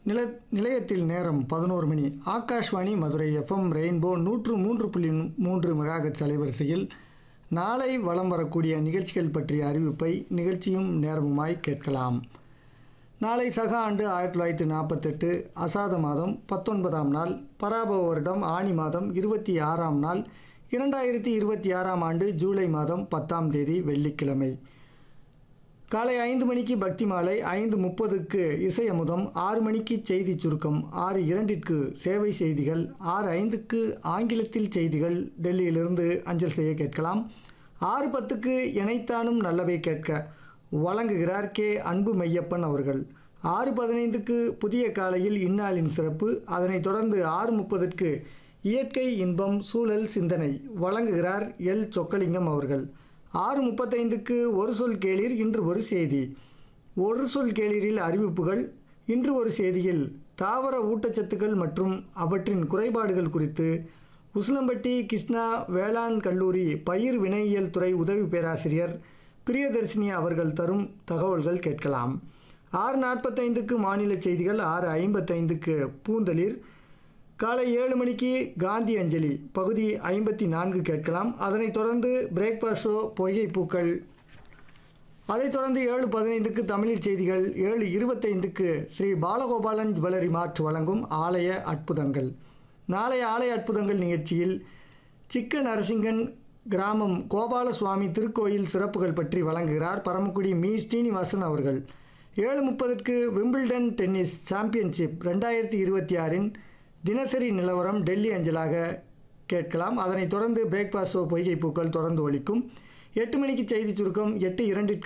நில நிலையத்தில் நேரம் பதினோரு மணி ஆகாஷ்வாணி மதுரை எஃப்எம் ரெயின்போ நூற்று மூன்று புள்ளி மூன்று மெகாஹெட்ஸ் அலைவரிசையில் நாளை வலம் வரக்கூடிய நிகழ்ச்சிகள் பற்றிய அறிவிப்பை நிகழ்ச்சியும் நேரமுமாய் கேட்கலாம் நாளை சக ஆண்டு ஆயிரத்தி தொள்ளாயிரத்தி நாற்பத்தெட்டு அசாத மாதம் பத்தொன்பதாம் நாள் பராபவ வருடம் ஆணி மாதம் இருபத்தி ஆறாம் நாள் இரண்டாயிரத்தி இருபத்தி ஆறாம் ஆண்டு ஜூலை மாதம் பத்தாம் தேதி வெள்ளிக்கிழமை காலை ஐந்து மணிக்கு பக்தி மாலை ஐந்து முப்பதுக்கு இசை அமுதம் ஆறு மணிக்கு செய்தி சுருக்கம் ஆறு இரண்டிற்கு சேவை செய்திகள் ஆறு ஐந்துக்கு ஆங்கிலத்தில் செய்திகள் டெல்லியிலிருந்து அஞ்சல் செய்ய கேட்கலாம் ஆறு பத்துக்கு இணைத்தானும் நல்லவை கேட்க வழங்குகிறார் கே அன்பு மையப்பன் அவர்கள் ஆறு பதினைந்துக்கு புதிய காலையில் இந்நாளின் சிறப்பு அதனைத் தொடர்ந்து ஆறு முப்பதுக்கு இயற்கை இன்பம் சூழல் சிந்தனை வழங்குகிறார் எல் சொக்கலிங்கம் அவர்கள் ஆறு முப்பத்தைந்துக்கு ஒரு சொல் கேளீர் இன்று ஒரு செய்தி ஒரு சொல் கேளீரில் அறிவிப்புகள் இன்று ஒரு செய்தியில் தாவர ஊட்டச்சத்துக்கள் மற்றும் அவற்றின் குறைபாடுகள் குறித்து உசிலம்பட்டி கிருஷ்ணா வேளாண் கல்லூரி பயிர் வினையியல் துறை உதவி பேராசிரியர் பிரியதர்சினி அவர்கள் தரும் தகவல்கள் கேட்கலாம் ஆறு நாற்பத்தைந்துக்கு மாநில செய்திகள் ஆறு ஐம்பத்தைந்துக்கு பூந்தளிர் காலை ஏழு மணிக்கு காந்தி அஞ்சலி பகுதி ஐம்பத்தி நான்கு கேட்கலாம் அதனைத் தொடர்ந்து பிரேக்ஃபாஸ்ட் ஷோ பொய்கை பூக்கள் அதைத் தொடர்ந்து ஏழு பதினைந்துக்கு தமிழில் செய்திகள் ஏழு இருபத்தைந்துக்கு ஸ்ரீ பாலகோபாலன் ஜுவல்லரி மார்ட் வழங்கும் ஆலய அற்புதங்கள் நாளைய ஆலய அற்புதங்கள் நிகழ்ச்சியில் சிக்க நரசிங்கன் கிராமம் கோபாலசுவாமி திருக்கோயில் சிறப்புகள் பற்றி வழங்குகிறார் பரமக்குடி மீ ஸ்ரீனிவாசன் அவர்கள் ஏழு முப்பதுக்கு விம்பிள்டன் டென்னிஸ் சாம்பியன்ஷிப் ரெண்டாயிரத்தி இருபத்தி ஆறின் தினசரி நிலவரம் டெல்லி அஞ்சலாக கேட்கலாம் அதனைத் தொடர்ந்து பிரேக்ஃபாஸ்ட் ஷோ பொய்கை பூக்கள் தொடர்ந்து ஒலிக்கும் எட்டு மணிக்கு செய்தி சுருக்கம் எட்டு இரண்டிற்கு